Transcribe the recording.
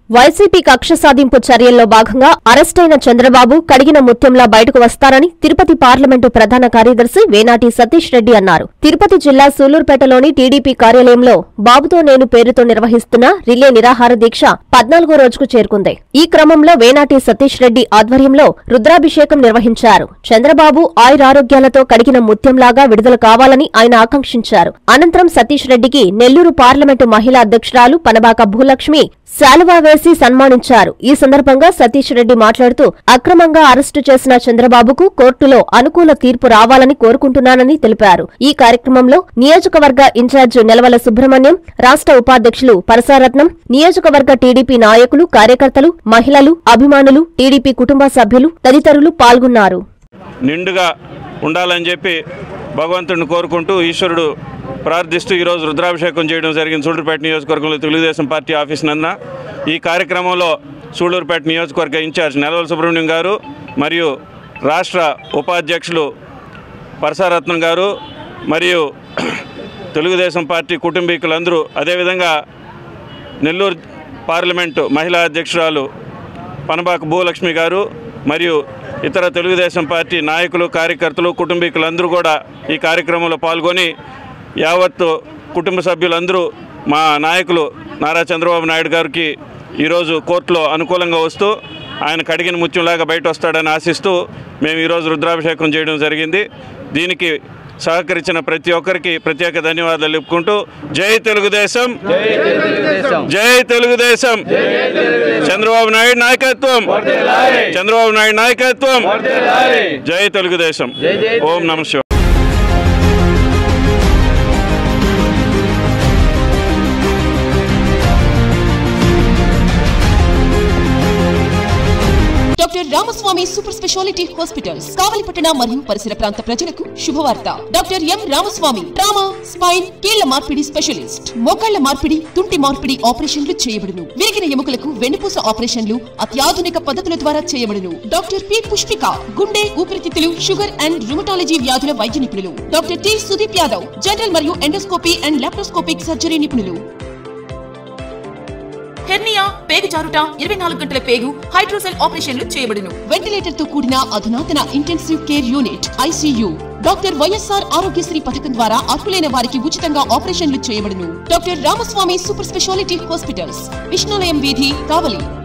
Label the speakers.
Speaker 1: YCP కక్ష సాధింపు చర్యల్లో భాగంగా అరెస్టైన చంద్రబాబు కడిగిన ముత్యంలా బయటకు వస్తారని తిరుపతి పార్లమెంటు ప్రధాన కార్యదర్శి వేనాటి సతీష్ రెడ్డి అన్నారు తిరుపతి జిల్లా సూలూరుపేటలోని టీడీపీ కార్యాలయంలో బాబుతో నేను పేరుతో నిర్వహిస్తున్న రిలే నిరాహార దీక్ష పద్నాలుగో రోజుకు చేరుకుంది ఈ క్రమంలో వేనాటి సతీష్ రెడ్డి ఆధ్వర్యంలో రుద్రాభిషేకం నిర్వహించారు చంద్రబాబు ఆయురారోగ్యాలతో కడిగిన ముత్యంలాగా విడుదల కావాలని ఆయన ఆకాంక్షించారు అనంతరం సతీష్ రెడ్డికి నెల్లూరు పార్లమెంటు మహిళా అధ్యక్షురాలు పనబాక భూలక్ష్మి శాలువా వేసి సన్మానించారు ఈ సందర్భంగా సతీష్ రెడ్డి మాట్లాడుతూ అక్రమంగా అరెస్టు చేసిన చంద్రబాబుకు కోర్టులో అనుకూల తీర్పు రావాలని కోరుకుంటున్నానని తెలిపారు ఈ కార్యక్రమంలో నియోజకవర్గ ఇన్ఛార్జ్ నెలవల సుబ్రహ్మణ్యం రాష్ట్ర ఉపాధ్యక్షులు పరసారత్నం నియోజకవర్గ టీడీపీ నాయకులు కార్యకర్తలు మహిళలు అభిమానులు టీడీపీ కుటుంబ సభ్యులు తదితరులు పాల్గొన్నారు
Speaker 2: నిండుగా ఉండాలని చెప్పి భగవంతుడిని కోరుకుంటూ ఈశ్వరుడు ప్రార్థిస్తూ ఈరోజు రుద్రాభిషేకం చేయడం జరిగింది సూళ్ళూరుపేట నియోజకవర్గంలో తెలుగుదేశం పార్టీ ఆఫీస్ నందున ఈ కార్యక్రమంలో సూళ్ళూరుపేట నియోజకవర్గ ఇన్ఛార్జ్ నెలవల సుబ్రహ్మణ్యం గారు మరియు రాష్ట్ర ఉపాధ్యక్షులు పరసారత్నం గారు మరియు తెలుగుదేశం పార్టీ కుటుంబీకులందరూ అదేవిధంగా నెల్లూరు పార్లమెంటు మహిళా అధ్యక్షురాలు పనబాక భూలక్ష్మి గారు మరియు ఇతర తెలుగుదేశం పార్టీ నాయకులు కార్యకర్తలు కుటుంబీకులందరూ కూడా ఈ కార్యక్రమంలో పాల్గొని యావత్తు కుటుంబ సభ్యులందరూ మా నాయకులు నారా చంద్రబాబు నాయుడు గారికి ఈరోజు కోర్టులో అనుకూలంగా వస్తూ ఆయన కడిగిన ముత్యంలాగా బయట వస్తాడని ఆశిస్తూ మేము ఈరోజు రుద్రాభిషేకం చేయడం జరిగింది దీనికి సహకరించిన ప్రతి ఒక్కరికి ప్రత్యేక ధన్యవాదాలు చెప్పుకుంటూ జై తెలుగుదేశం జై తెలుగుదేశం చంద్రబాబు నాయుడు నాయకత్వం చంద్రబాబు నాయుడు నాయకత్వం జై తెలుగుదేశం ఓం నమ Shiva
Speaker 3: doctor Ramaswamy super speciality hospitals కావలిపట్టణ మరియు పరిసర ప్రాంత ప్రజలకు శుభవార్త doctor M Ramaswamy trauma spine కీళ్ల మార్పిడి స్పెషలిస్ట్ మోకాళ్ల మార్పిడి తుంటి మార్పిడి ఆపరేషన్లు చేయబడును విరిగిన ఎముకలకు వెన్నుపూస ఆపరేషన్లు అత్యాధునిక పద్ధతుల ద్వారా చేయబడును డాక్టర్ పి పుష్పిక గుండె ఊపిరితిత్తులు షుగర్ అండ్ రుమటాలజీ వ్యాధుల వైద్య నిపుణులు doctor T Sudeep Yadav general మరియు ఎండోస్కోపీ అండ్ లాప్రోస్కోపిక్ సర్జరీ నిపుణులు హెర్నియా పేగు జారుట ఇరవై నాలుగు గంటల పేగు హైడ్రోసెల్ ఆపరేషన్లు చేయబడును వెంటిలేటర్ తో కూడిన అధునాతన intensive care unit ICU doctor YSR Aarogyasri పథకం ద్వారా అర్హులైన వారికి ఉచితంగా ఆపరేషన్లు చేయబడును doctor Ramaswamy super speciality hospitals Vishnulayam వీధి కావలి